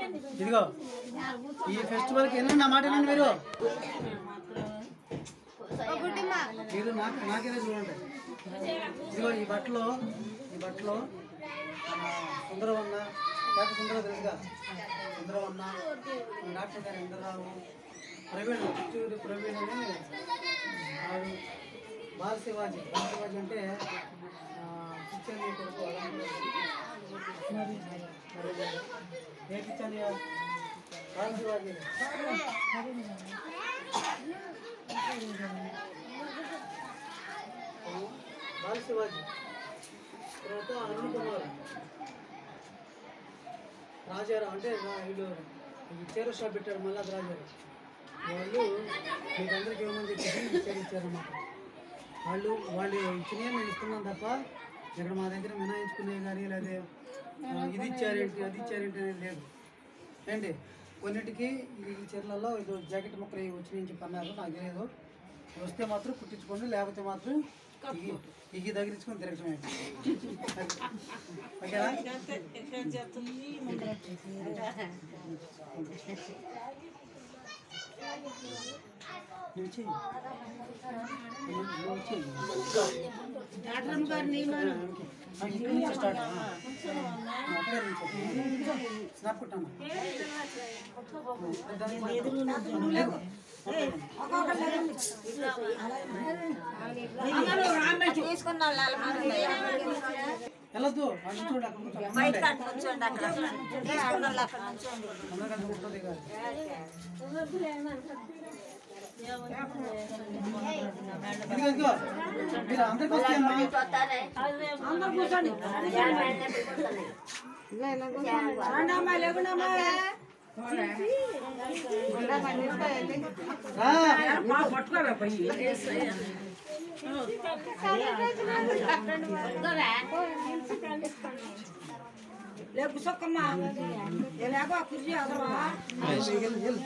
ఇదిగో ఈ ఫెస్టివల్కి ఎన్ని నా మాట వినండి మీరు మీరు నాకు నాకేదే చూడండి ఇదిగో ఈ బట్టలో ఈ బట్టలో ఆ, సుందరవన్న లేక సుందర తెలుసుగా సుందరవన్న డాక్టర్ గారు ఇంద్రరావు ప్రవీణ్ చిత్తూరు ప్రవీణ్ అని వాడు బాల శివాజీ బాల శివాజీ అంటే ఆ, చిచ్చంగి కొడుకు అలాంటి ఏ చిచ్చంగి బాల శివాజీ బాల శివాజీ తర్వాత అరుణ్ కుమార్ రాజారావు అంటే నా- వీళ్ళు ఈ చీర షాప్ పెట్టారు మళ్ళా రాజారావు వాళ్ళు మీకు అందరికి ఏమని చెప్పేసి చీర ఇచ్చారన్నమాట వాళ్ళు వాళ్ళు ఇచ్చినవి మేము ఇస్తున్నాం తప్ప ఇక్కడ మా దగ్గర మినాయించుకునేవి కానీ లేదా ఆ, ఇది ఇచ్చారేంటి అది ఇచ్చారేంటి అనేది లేదు ఏంటి కొన్నిటికి ఈ చీరలలో ఇది జాకెట్ ముక్కలు ఇవి వచ్చినాయి అని చెప్పి అన్నారు నాకు తెలియదు వస్తే మాత్రం కుట్టించుకోండి లేకపోతే మాత్రం ఇగి ఇగి తగిలించుకొని తిరగటమే ఓకేనా నువ్వు చెయ్యి. నువ్వు- నువ్వు చెయ్యి. ఆ, ఇక్కడి నుంచి స్టార్ట్ ఆ. ఆ, అక్కడే నుంచి. స్నాప్ కొట్టాను వెళ్ళొద్దు అక్కడ కూర్చోండి అక్కడ కూర్చోండి బయట కాడ కూర్చోండి అక్కడ తీసుకున్న అక్కడ కూర్చోండి అందరూ కలిసి కూర్చోండి ఇక. ఇదిగో, ఇదిగో. మీరు అందరికి వస్తాయమ్మా రా. వెళ్ళు, వెళ్ళు.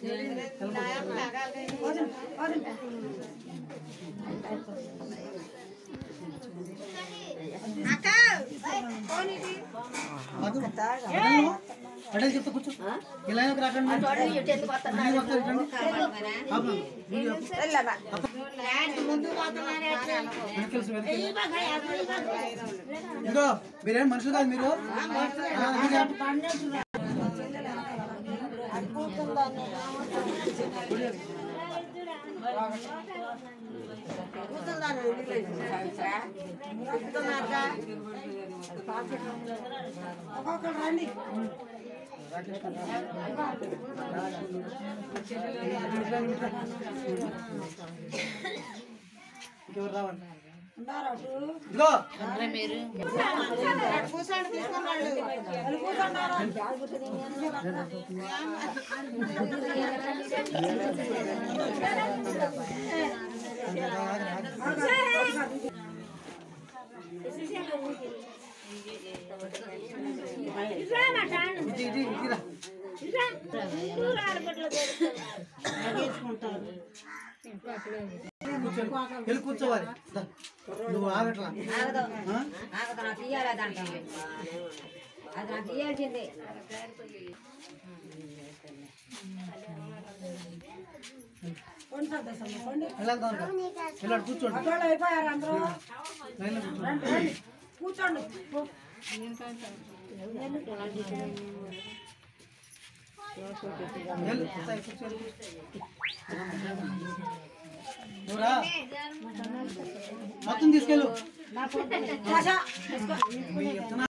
మధు, అడగను. అడగ చెప్తా కూర్చో ఇలా ఎందుకు రాకండి మీరు వస్తారు రండి. ఆపు. వీడియో ఆపు. వెనకెళ్ళి, వెనకెళ్ళి. ఇదిగో మీరేం మనుషులు కాదు మీరు ఆ, అందుకే ఆపు. రాకేష్ ఇంకెవరు రావాలి ఇదిగో ఇది ఇది ఇదిరా కూర్చోండి. వెళ్ళి కూర్చోవాలి దా. నువ్వు ఆగట్లా ఆ? నాకు నాకు ఇయ్యాలి అది అంటాను అది నాకు ఇయ్యాల్సిందే వెళ్ళాలి వెళ్ళాడు కూర్చోండి లైన్లో కూర్చోండి వెళ్ళు. సాయి, కూర్చోండి. నువ్వురా మొత్తం తీసుకెళ్ళు మీ విత్తనాలు